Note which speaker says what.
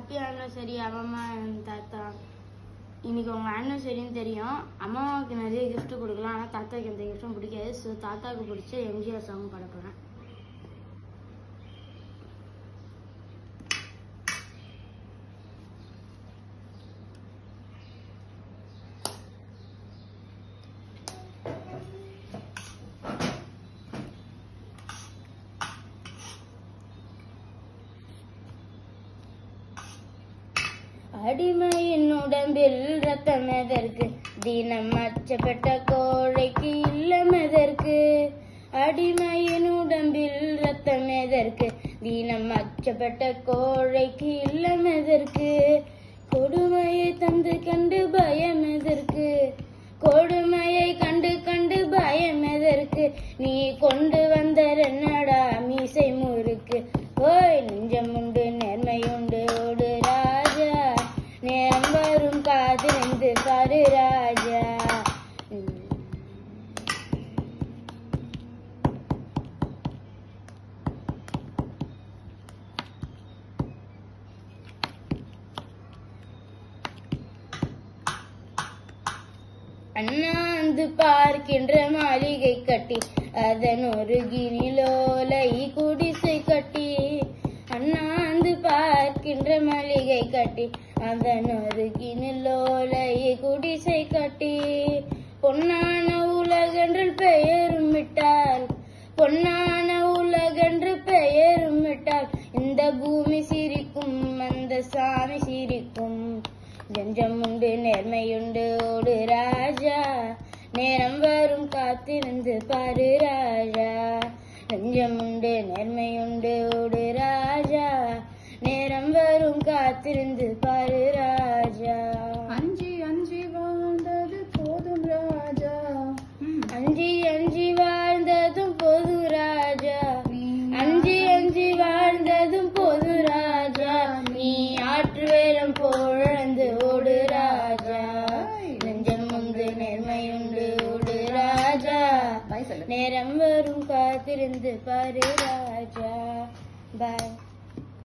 Speaker 1: Happy anniversary அம்மா and தாத்தா இன்னைக்கு உங்க ஆனிவர்சரின்னு தெரியும் அம்மாவுக்கு நிறைய gift கொடுக்கலாம் ஆனால் தாத்தாவுக்கு எந்த கிஃப்ட்டும் பிடிக்காது ஸோ தாத்தாவுக்கு பிடிச்ச எம்ஜிஆர் சாங் பாட போகிறேன் அடிமையின் உடம்பில் ரத்தம் எதற்கு தினம் அச்சப்பட்ட கோழைக்கு இல்லம் எதற்கு அடிமையின் உடம்பில் ரத்தம் எதற்கு தினம் அச்சப்பட்ட கோழைக்கு இல்லம் எதற்கு கொடுமையை தந்து கண்டு பயம் எதற்கு கொடுமையை கண்டு கண்டு பயம் எதற்கு நீ கொண்டு வந்த என்னடா மீசை முறுக்கு ஓய் நெஞ்சம் உண்டு நேர்மை உண்டு ஓடு ராஜா நேரம் வரும் காதிருந்து பாரு ராஜா உம். அண்ணாந்து பார்க்கின்ற மாளிகை கட்டி அதன் ஒரு கினிலோலை குடிசை கட்டி அண்ணாந்து பார்க்கின்ற மாளிகை கட்டி அதன் ஒரு கினிலோலை குடிசை கட்டி பொன்னான உலகென்று பெயரும் விட்டால் பொன்னான உலகென்று பெயரும் விட்டால் இந்த பூமி சிரிக்கும் அந்த சாமி சிரிக்கும் நெஞ்சம் உண்டு நேர்மையுண்டு ஓடு ராஜா நேரம் வரும் காத்திருந்து பாரு ராஜா நெஞ்சம் உண்டு நேர்மையுண்டு ஓடு ராஜா நேரம் வரும் காத்திருந்து பாரு ராஜா
Speaker 2: அஞ்சி அஞ்சி வாழ்ந்தது போதும் ராஜா
Speaker 1: அஞ்சி அஞ்சி வாழ்ந்ததும் பொது ராஜா அஞ்சி அஞ்சி வாழ்ந்ததும் பொது ராஜா நீ ஆற்று வேலம் போழந்து ஓடு ராஜா நெஞ்சம் உண்டு நேர்மையுண்டு ஓடு ராஜா
Speaker 2: பாய் சொல்லு
Speaker 1: நேரம் வரும் காத்திருந்து பாரு ராஜா பாய்